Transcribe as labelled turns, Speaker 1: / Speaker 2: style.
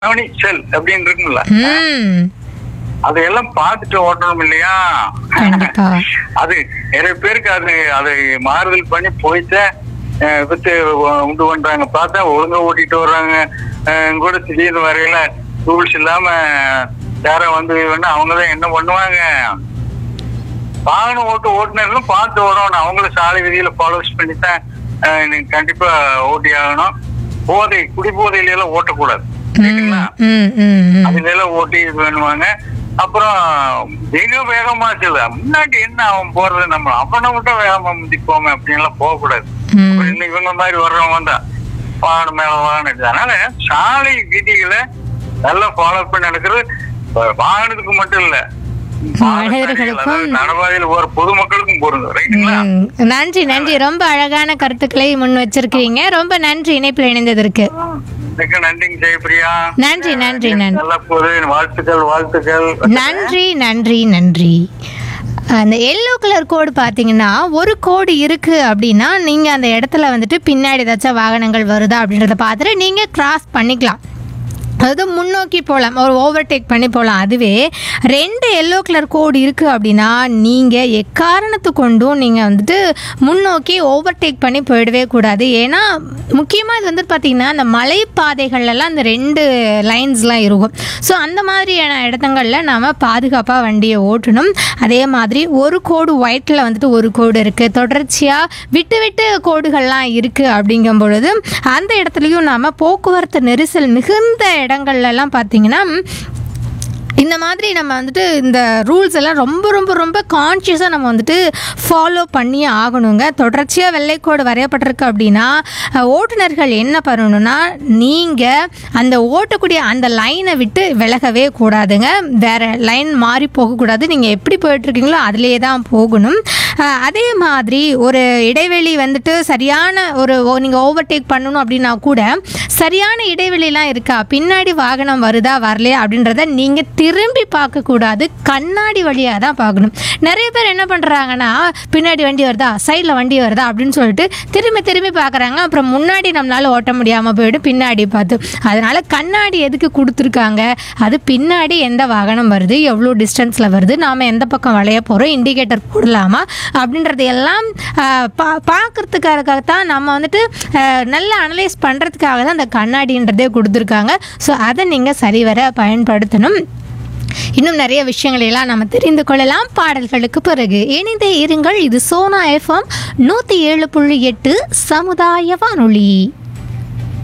Speaker 1: கவனி செல் அப்படின்னு இருக்கும்ல
Speaker 2: ம்
Speaker 1: அதையெல்லாம் பார்த்துட்டு ஓட்டணும் இல்லையா
Speaker 2: கண்டிப்பா
Speaker 1: அது நிறைய பேருக்கு அது அதை மாறுதல் பண்ணி போயிட்டு அஹ், விபத்து உண்டு பண்றாங்க பார்த்தா ஒழுங்கா ஓட்டிட்டு வர்றாங்க அஹ், கூட திடீர்னு வரையில ரூல்ஸ் இல்லாம யாரும் வந்து வேணா அவங்க தான் என்ன பண்ணுவாங்க வாகனம் ஓட்டு ஓட்டுநர்களும் பார்த்து ஓடணும் அவங்களும் சாலை விதியில ஃபாலோஸ் பண்ணி தான் அஹ், நீங்க கண்டிப்பா ஓட்டி ஆகணும் போதை குடி போதையில எல்லாம் ஓட்டக்கூடாது சரிங்களா
Speaker 2: ம் ம் ம்
Speaker 1: அதுல எல்லாம் ஓட்டி இது பண்ணுவாங்க அப்புறம் மிக வேகமா செல்ல முன்னாடி என்ன அவன் போறது நம்ம அவனை மட்டும் வேகமா முந்திப்போமே அப்படின்லாம் போகக்கூடாது
Speaker 2: ம்
Speaker 1: அப்புறம் இன்னும் இவங்க மாதிரி வர்றவங்க வந்தா வாகனம் மேல வாகனம் இருக்கு. அதனால சாலை விதிகளை நல்லா ஃபாலோ பண்ணி நடக்கிறது இப்ப வாகனத்துக்கு மட்டும் இல்ல
Speaker 2: மனிதர்களுக்கும்
Speaker 1: நடவாதியில் போற பொதுமக்களுக்கும் பொருந்தும் ரைட்டுங்களா
Speaker 2: ம். நன்றி நன்றி ரொம்ப அழகான கருத்துக்களை முன் வச்சிருக்கீங்க ரொம்ப நன்றி இணைப்பில் இணைந்ததற்கு
Speaker 1: மிக்க நன்றிங்க ஜெயபிரியா
Speaker 2: நன்றி நன்றி நன்றி
Speaker 1: நல்லா போகுது வாழ்த்துக்கள் வாழ்த்துக்கள்
Speaker 2: நன்றி நன்றி நன்றி அந்த எல்லோ கலர் கோடு பார்த்தீங்கன்னா ஒரு கோடு இருக்கு அப்படின்னா நீங்கள் அந்த இடத்துல வந்துட்டு பின்னாடி ஏதாச்சும் வாகனங்கள் வருதா அப்படின்றத பார்த்துட்டு நீங்கள் கிராஸ் பண்ணிக்கலாம் அதாவது முன்னோக்கி போகலாம் ஒரு ஓவர்டேக் பண்ணி போகலாம் அதுவே ரெண்டு எல்லோ கலர் கோடு இருக்குது அப்படின்னா நீங்கள் எக்காரணத்து கொண்டும் நீங்கள் வந்துட்டு முன்னோக்கி ஓவர்டேக் பண்ணி போயிடவே கூடாது ஏன்னா முக்கியமாக இது வந்து பார்த்திங்கன்னா அந்த மலைப்பாதைகள்லாம் அந்த ரெண்டு லைன்ஸ்லாம் இருக்கும் ஸோ அந்த மாதிரியான இடத்துங்களில் நாம் பாதுகாப்பாக வண்டியை ஓட்டணும் அதே மாதிரி ஒரு கோடு ஒயிட்டில் வந்துட்டு ஒரு கோடு இருக்குது தொடர்ச்சியாக விட்டு விட்டு கோடுகள்லாம் இருக்குது அப்படிங்கும் பொழுது அந்த இடத்துலையும் நாம் போக்குவரத்து நெரிசல் மிகுந்த இடங்கள்லாம் பார்த்தீங்கன்னா இந்த மாதிரி நம்ம வந்துட்டு இந்த ரூல்ஸ் எல்லாம் ரொம்ப ரொம்ப ரொம்ப கான்ஷியஸாக நம்ம வந்துட்டு ஃபாலோ பண்ணி ஆகணுங்க தொடர்ச்சியாக வெள்ளைக்கோடு வரையப்பட்டிருக்கு அப்படின்னா அஹ், ஓட்டுநர்கள் என்ன பண்ணணும்னா நீங்கள் அந்த ஓட்டக்கூடிய அந்த லைனை விட்டு விலகவே கூடாதுங்க வேற லைன் மாறி போகக்கூடாது நீங்கள் எப்படி போயிட்டுருக்கீங்களோ அதிலே தான் போகணும் அஹ், அதே மாதிரி ஒரு இடைவெளி வந்துட்டு சரியான ஒரு நீங்கள் ஓவர்டேக் பண்ணணும் அப்படின்னா கூட சரியான இடைவெளிலாம் இருக்கா பின்னாடி வாகனம் வருதா வரலையா அப்படின்றத நீங்கள் திரும்பி பார்க்கக்கூடாது கண்ணாடி வழியாக தான் பார்க்கணும் நிறைய பேர் என்ன பண்ணுறாங்கன்னா பின்னாடி வண்டி வருதா சைடில் வண்டி வருதா அப்படின்னு சொல்லிட்டு திரும்பி திரும்பி பார்க்குறாங்க அப்புறம் முன்னாடி நம்மளால ஓட்ட முடியாமல் போயிடும் பின்னாடி பார்த்து அதனால கண்ணாடி எதுக்கு கொடுத்துருக்காங்க அது பின்னாடி எந்த வாகனம் வருது எவ்வளோ டிஸ்டன்ஸில் வருது நாம் எந்த பக்கம் வளைய போகிறோம் இண்டிகேட்டர் போடலாமா அப்படின்றது எல்லாம் ஆஹ், பா பார்க்கறதுக்காக தான் நம்ம வந்துட்டு ஆஹ், நல்லா அனலைஸ் பண்ணுறதுக்காக தான் அந்த கண்ணாடின்றதே கொடுத்துருக்காங்க ஸோ அதை நீங்கள் சரிவர பயன்படுத்தணும் இன்னும் நிறைய விஷயங்களை எல்லாம் நம்ம தெரிந்து கொள்ளலாம் பாடல்களுக்கு பிறகு இணைந்தே இருங்கள் இது சோனா எஃப்எம் நூற்றி ஏழு புள்ளி எட்டு சமுதாய வானொலி